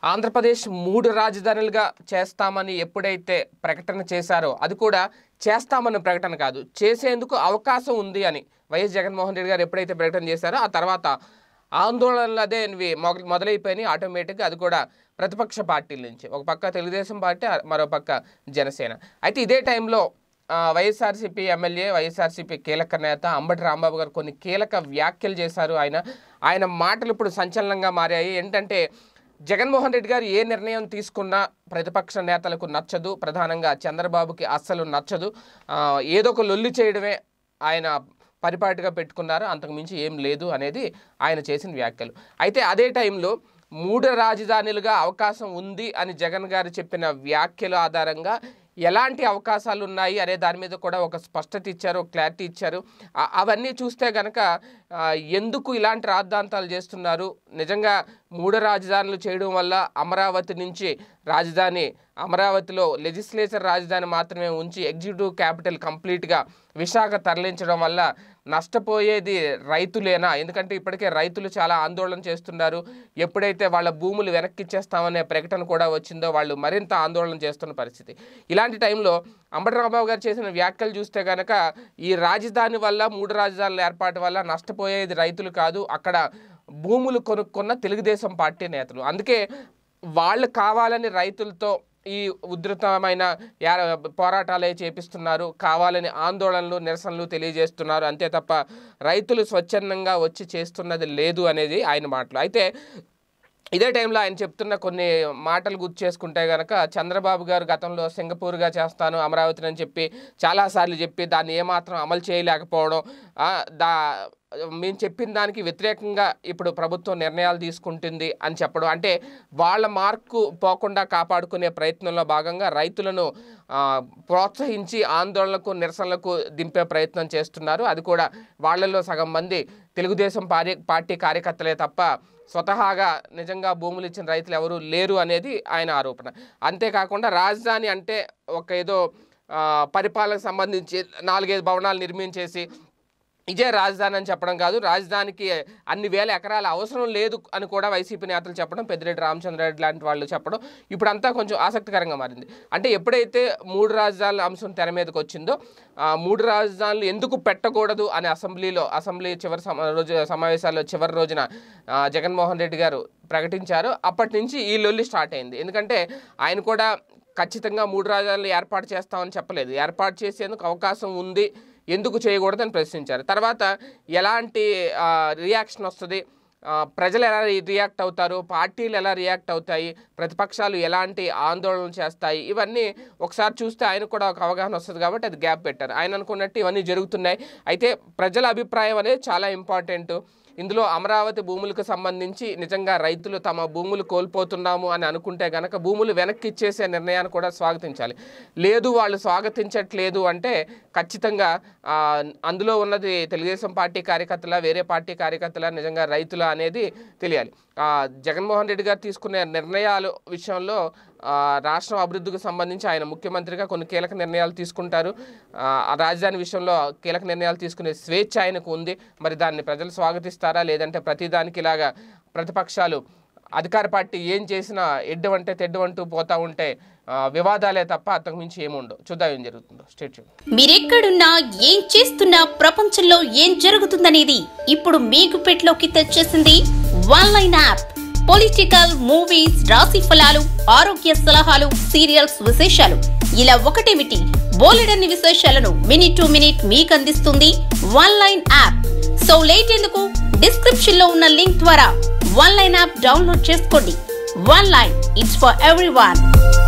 ఆంధ్రప్రదేశ్ మూడు రాజధానులుగా చేస్తామని ఎప్పుడైతే ప్రకటన చేశారో అది కూడా చేస్తామన్న ప్రకటన కాదు చేసేందుకు అవకాశం ఉంది అని వైఎస్ జగన్మోహన్ రెడ్డి గారు ఎప్పుడైతే ప్రకటన చేశారో ఆ తర్వాత ఆందోళనలు అదే ఇవి మొగ- మొదలైపోయినాయి ఆటోమేటిక్గా అది కూడా ప్రతిపక్ష పార్టీల నుంచి ఒక పక్క తెలుగుదేశం పార్టీ ఆ- మరో పక్క జనసేన అయితే ఇదే టైంలో ఆ, వైఎస్ఆర్సీపీ ఎమ్మెల్యే వైఎస్ఆర్సీపీ కీలక నేత అంబటి రాంబాబు గారు కొన్ని కీలక వ్యాఖ్యలు చేశారు ఆయన ఆయన మాటలు ఇప్పుడు సంచలనంగా మారాయి ఏంటంటే జగన్మోహన్ రెడ్డి గారు ఏ నిర్ణయం తీసుకున్నా ప్రతిపక్ష నేతలకు నచ్చదు ప్రధానంగా చంద్రబాబుకి అస్సలు నచ్చదు ఆ, ఏదో ఒక లొల్లి చేయడమే ఆయన పరిపాటిగా పెట్టుకున్నారు అంతకుమించి ఏం లేదు అనేది ఆయన చేసిన వ్యాఖ్యలు అయితే అదే టైంలో మూడు రాజధానులుగా అవకాశం ఉంది అని జగన్ గారు చెప్పిన వ్యాఖ్యల ఆధారంగా ఎలాంటి అవకాశాలు ఉన్నాయి అనే దాని మీద కూడా ఒక స్పష్టత ఇచ్చారు ఒక క్లారిటీ ఇచ్చారు ఆ- అవన్నీ చూస్తే కనుక ఆ, ఎందుకు ఇలాంటి రాద్ధాంతాలు చేస్తున్నారు నిజంగా మూడు రాజధానులు చేయడం వల్ల అమరావతి నుంచి రాజధాని అమరావతిలో లెజిస్లేచర్ రాజధాని మాత్రమే ఉంచి ఎగ్జిక్యూటివ్ క్యాపిటల్ కంప్లీట్గా విశాఖ తరలించడం వల్ల నష్టపోయేది రైతులేనా ఎందుకంటే ఇప్పటికే రైతులు చాలా ఆందోళన చేస్తున్నారు ఎప్పుడైతే వాళ్ళ భూములు వెనక్కి ఇచ్చేస్తామనే ప్రకటన కూడా వచ్చిందో వాళ్ళు మరింత ఆందోళన చేస్తున్న పరిస్థితి ఇలాంటి టైంలో అంబటి రాంబాబు గారు చేసిన వ్యాఖ్యలు చూస్తే కనుక ఈ రాజధాని వల్ల మూడు రాజధానుల ఏర్పాటు వల్ల నష్టపోయేది రైతులు కాదు అక్కడ భూములు కొనుక్కున్న తెలుగుదేశం పార్టీ నేతలు అందుకే వాళ్ళు కావాలని రైతులతో ఈ ఉధృతమైన యా- పోరాటాలే చేపిస్తున్నారు కావాలని ఆందోళనలు నిరసనలు తెలియజేస్తున్నారు అంతే తప్ప రైతులు స్వచ్ఛందంగా వచ్చి చేస్తున్నది లేదు అనేది ఆయన మాటలు అయితే ఇదే టైంలో ఆయన చెప్తున్న కొన్ని మాటలు గుర్తు చేసుకుంటే గనక చంద్రబాబు గారు గతంలో సింగపూర్గా చేస్తాను అమరావతిని అని చెప్పి చాలాసార్లు చెప్పి దాన్ని ఏమాత్రం అమలు చేయలేకపోవడం ఆ, దా మేము చెప్పిన దానికి వ్యతిరేకంగా ఇప్పుడు ప్రభుత్వం నిర్ణయాలు తీసుకుంటుంది అని చెప్పడం అంటే వాళ్ళ మార్కు పోకుండా కాపాడుకునే ప్రయత్నంలో భాగంగా రైతులను ఆ, ప్రోత్సహించి ఆందోళనకు నిరసనలకు దింపే ప్రయత్నం చేస్తున్నారు అది కూడా వాళ్ళలో సగం మంది తెలుగుదేశం పార్టీ పార్టీ కార్యకర్తలే తప్ప స్వతహాగా నిజంగా భూములు ఇచ్చిన రైతులు ఎవరు లేరు అనేది ఆయన ఆరోపణ అంతేకాకుండా రాజధాని అంటే ఒక ఏదో ఆ, పరిపాలనకు సంబంధించి నాలుగైదు భవనాలు నిర్మించేసి ఇదే రాజధాని అని చెప్పడం కాదు రాజధానికి అన్ని వేల ఎకరాల అవసరం లేదు అని కూడా వైసీపీ నేతలు చెప్పడం పెద్దిరెడ్డి రామచంద్రారెడ్డి లాంటి వాళ్ళు చెప్పడం ఇప్పుడంతా కొంచెం ఆసక్తికరంగా మారింది అంటే ఎప్పుడైతే మూడు రాజధానుల అంశం తెర మీదకి వచ్చిందో ఆ మూడు రాజధానులు ఎందుకు పెట్టకూడదు అని అసెంబ్లీలో అసెంబ్లీ చివరి సమ రోజు సమావేశాల్లో చివరి రోజున ఆ, జగన్మోహన్ రెడ్డి గారు ప్రకటించారు అప్పటి నుంచి ఈ లొల్లి స్టార్ట్ అయింది ఎందుకంటే ఆయన కూడా ఖచ్చితంగా మూడు రాజధానులు ఏర్పాటు చేస్తామని చెప్పలేదు ఏర్పాటు చేసేందుకు అవకాశం ఉంది ఎందుకు చేయకూడదని ప్రశ్నించారు తర్వాత ఎలాంటి ఆ, రియాక్షన్ వస్తుంది ఆ, ప్రజలు ఎలా రి- రియాక్ట్ అవుతారు పార్టీలు ఎలా రియాక్ట్ అవుతాయి ప్రతిపక్షాలు ఎలాంటి ఆందోళనలు చేస్తాయి ఇవన్నీ ఒకసారి చూస్తే ఆయన కూడా ఒక అవగాహన వస్తుంది కాబట్టి అది గ్యాప్ పెట్టారు ఆయన అనుకున్నట్టు ఇవన్నీ జరుగుతున్నాయి అయితే ప్రజల అభిప్రాయం అనేది చాలా ఇంపార్టెంట్ ఇందులో అమరావతి భూములకు సంబంధించి నిజంగా రైతులు తమ భూములు కోల్పోతున్నాము అని అనుకుంటే గనక భూములు వెనక్కి ఇచ్చేసే నిర్ణయాన్ని కూడా స్వాగతించాలి లేదు వాళ్ళు స్వాగతించట్లేదు అంటే ఖచ్చితంగా ఆ, అందులో ఉన్నది తెలుగుదేశం పార్టీ కార్యకర్తల వేరే పార్టీ కార్యకర్తల నిజంగా రైతుల అనేది తెలియాలి ఆ, జగన్మోహన్ రెడ్డి గారు తీసుకునే నిర్ణయాలు విషయంలో ఆ, రాష్ట్రం అభివృద్ధికి సంబంధించి ఆయన ముఖ్యమంత్రిగా కొన్ని కీలక నిర్ణయాలు తీసుకుంటారు ఆ ఆ రాజధాని విషయంలో కీలక నిర్ణయాలు తీసుకునే స్వేచ్ఛ ఆయనకు ఉంది మరి దాన్ని ప్రజలు స్వాగతిస్తారా లేదంటే ప్రతిదానికి ఇలాగా ప్రతిపక్షాలు అధికార పార్టీ ఏం చేసినా ఎడ్డు అంటే తెడ్డు అంటూ పోతా ఉంటే ఆ, వివాదాలే తప్ప అంతకు మించి ఏముండవు చూద్దాం ఏం జరుగుతుందో స్టేట్ మీరెక్కడున్నా ఏం చేస్తున్నా ప్రపంచంలో ఏం జరుగుతుందనేది ఇప్పుడు మీకు పెట్లోకి తెచ్చేసింది one line app political movies రాశి ఫలాలు ఆరోగ్య సలహాలు సీరియల్స్ విశేషాలు ఇలా ఒకటేమిటి బోలెడన్ని విశేషాలను మినిట్ టు మినిట్ మీకు అందిస్తుంది one line app so late ఎందుకు డిస్క్రిప్షన్ లో ఉన్న లింక్ ద్వారా వన్ లైన్ యాప్ డౌన్లోడ్ చేసుకోండి one line it's for every